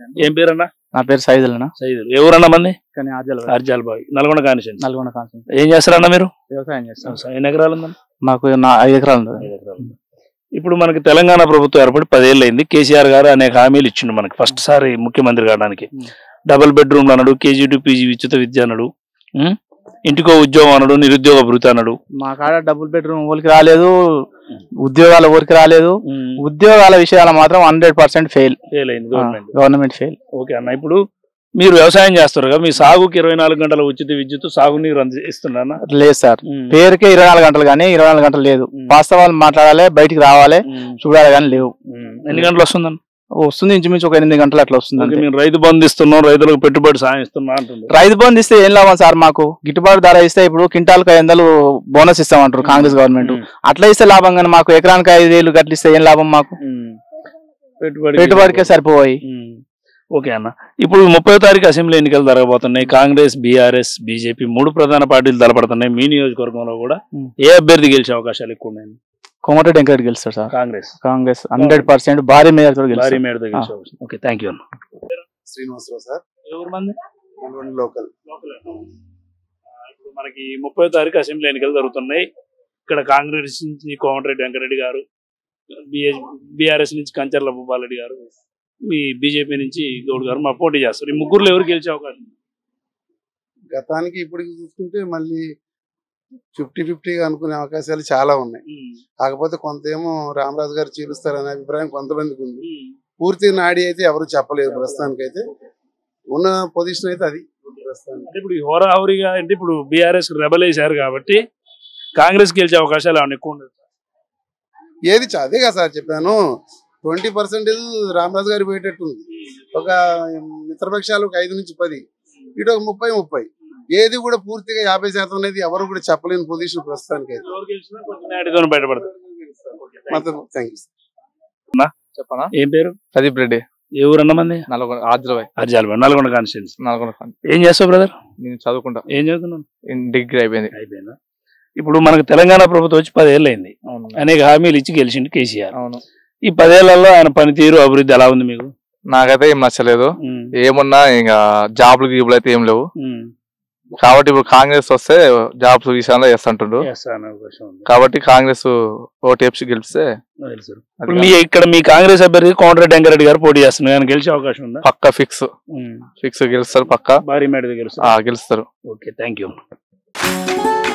ఏం పేరన్నా నా పేరు సైదులనా సైదులు ఎవరన్నా మంది కానీ ఆర్జల్ అర్జాల్ బాయ్ నల్గొండ కానిషన్ నల్గొండ కాన్సెంట్ ఏం చేస్తారన్నా మీరు వ్యవసాయం చేస్తాం ఎన్ని ఎకరాలు ఉందన్న మాకు నా ఐదు ఎకరాలు ఉంది ఐదు ఎకరాలు ఉంది. ఇప్పుడు మనకి తెలంగాణ ప్రభుత్వం ఏర్పడి పదేళ్ళు అయింది కేసీఆర్ గారు అనేక హామీలు ఇచ్చిండు మనకి ఫస్ట్ సారి ముఖ్యమంత్రి కావడానికి Hmm. డబుల్ బెడ్రూమ్ అన్నాడు కేజీ టు పీజీ ఉచిత విద్య అన్నాడు ఉం? ఇంటికో ఉద్యోగం అన్నాడు నిరుద్యోగ భృతి అన్నాడు మా కాడ డబుల్ బెడ్రూమ్ ఊరికి రాలేదు ఉద్యోగాల ఊరికి రాలేదు ఉద్యోగాల విషయాలు మాత్రం హండ్రెడ్ పర్సెంట్ ఫెయిల్ ఫెయిల్ అయింది గవర్నమెంట్ గవర్నమెంట్ ఫెయిల్ ఓకే అన్న ఇప్పుడు మీరు వ్యవసాయం చేస్తారు కదా మీ సాగుకి ఇరవై నాలుగు గంటల ఉచిత విద్యుత్ సాగునీరు అంది- ఇస్తున్నారా లేదు సార్ పేరుకే ఇరవై నాలుగు గంటలు కానీ ఇరవై నాలుగు గంటలు లేదు ఉమ్. వాస్తవాలు మాట్లాడాలి బయటికి రావాలి చూడాలి కానీ లేవు ఉం. ఎన్ని గంటలు వస్తుందన్న వస్తుంది ఇంచుమించు ఒక ఎనిమిది గంటలు అట్లా వస్తుంది ఓకే, అంతే. మేము రైతు బంధు ఇస్తున్నాం రైతులకు పెట్టుబడి సాయం ఇస్తున్నాం అంటుంది రైతు బంధు ఇస్తే ఏం లాభం సార్ మాకు గిట్టుబాటు ధర ఇస్తే ఇప్పుడు క్వింటాల్కి ఐదు వందలు బోనస్ ఇస్తామంటారు కాంగ్రెస్ గవర్నమెంట్ అట్లా ఇస్తే లాభం కానీ మాకు ఎకరానికి ఐదు వేలు గట్ల ఇస్తే ఏం లాభం మాకు పెట్టుబడి పెట్టుబడికే సరిపోయి ఓకే అన్న ఇప్పుడు ముప్పై తారీఖు అసెంబ్లీ ఎన్నికలు జరగబోతున్నాయి కాంగ్రెస్ బీఆర్ఎస్ బీజేపీ మూడు ప్రధాన పార్టీలు తలపడుతున్నాయి మీ నియోజకవర్గంలో కూడా ఉమ్. ఏ అభ్యర్థి గెలిచే అవకాశాలు ఎక్కువ ఉన్నాయి కోమటిరెడ్డి వెంకరెడ్డి గెలుస్తారు sir Congress Congress hundred percent భారీ మేరకు భారీ గెలుస్తారు మేడతో గెలిచే అవకాశం ఓకే థ్యాంక్ యూ అన్న శ్రీనివాసరావు సార్ ఎవరు మంది నల్గొండ లోకల్ ఇప్పుడు మనకి ముప్పై తారీఖు అసెంబ్లీ ఎన్నికలు జరుగుతున్నాయి ఇక్కడ కాంగ్రెస్ నుంచి కోమటిరెడ్డి వెంకరెడ్డి గారు బీఆర్ఎస్ నుంచి కంచర్ల భూపాలరెడ్డి గారు మీ బీజేపీ నుంచి గౌడ్ గారు మా పోటీ చేస్తారు ఈ ముగ్గురులో ఎవరు గెలిచే అవకాశం ఉంది? గతానికి ఇప్పటికి చూసుకుంటే మళ్ళీ ఫిఫ్టీ ఫిఫ్టీగా అనుకునే అవకాశాలు చాలా ఉన్నాయి కాకపోతే కొంత ఏమో రామరాజు గారు చీలుస్తారనే అభిప్రాయం కొంతమందికి ఉంది పూర్తి నాడి అయితే ఎవరు చెప్పలేదు ప్రస్తుతానికి అయితే ఉన్న పొజిషన్ అయితే అది ప్రస్తుతానికి అంటే ఇప్పుడు ఈ హోరాహోరీగా అంటే ఇప్పుడు బీఆర్ఎస్ రెబల్ వేశారు కాబట్టి కాంగ్రెస్ గెలిచే అవకాశాలు ఏమైనా ఎక్కువ ఉండదు ఏది చ- అదే కదా సార్ చెప్పాను ట్వంటీ పర్సెంటేజ్ రామరాజు గారు పోయేటట్టుంది ఒక మిత్రపక్షాలు ఒక ఐదు నుంచి పది ఇటు ఒక ముప్పై ముప్పై ఏది కూడా పూర్తిగా యాభై శాతం అనేది ఎవరు కూడా చెప్పలేని పొజిషన్ ప్రస్తుతానికి అయితే ఎవరు గెలిచినా కొంచెం నాటితో బయటపడతారు మొత్తం థ్యాంక్ యూ చెప్పనా ఏం పేరు ప్రదీప్ రెడ్డి ఏ ఊరు మంది నల్గొండ ఆర్జలబాయ్ అర్జాల్ నల్గొండ కాన్స్టిట్యూన్సీ నల్గొండ ఏం చేస్తావు బ్రదర్ నేను చదువుకుంటా ఏం చదువుతున్నాను డిగ్రీ అయిపోయింది అయిపోయిందా ఇప్పుడు మనకు తెలంగాణ ప్రభుత్వం వచ్చి పదేళ్ళు అయింది అవును అనేక హామీలు ఇచ్చి గెలిచిండు కేసీఆర్ అవును ఈ పదేళ్లలో ఆయన పనితీరు అభివృద్ధి ఎలా ఉంది మీకు నాకైతే ఏం నచ్చలేదు ఏమున్నా ఇంకా జాబ్లు గీబులు అయితే ఏం లేవు కాబట్టి ఇప్పుడు కాంగ్రెస్ వస్తే జాబ్స్ విషయంలో చేస్తుంటుండు చేస్తాను అవకాశం ఉంది కాబట్టి కాంగ్రెస్ ఓటీఎఫ్సి గెలిపిస్తే తెలుసు ఇప్పుడు మీ ఇక్కడ మీ కాంగ్రెస్ అభ్యర్థి కోమటిరెడ్డి వెంకరెడ్డి గారు పోటీ చేస్తున్నారు ఆయన గెలిచే అవకాశం ఉందా పక్క ఫిక్స్ ఫిక్స్ గెలుస్తారు పక్క భారీ మేడ గెలుస్తారు ఆ, గెలుస్తారు ఓకే థ్యాంక్ యూ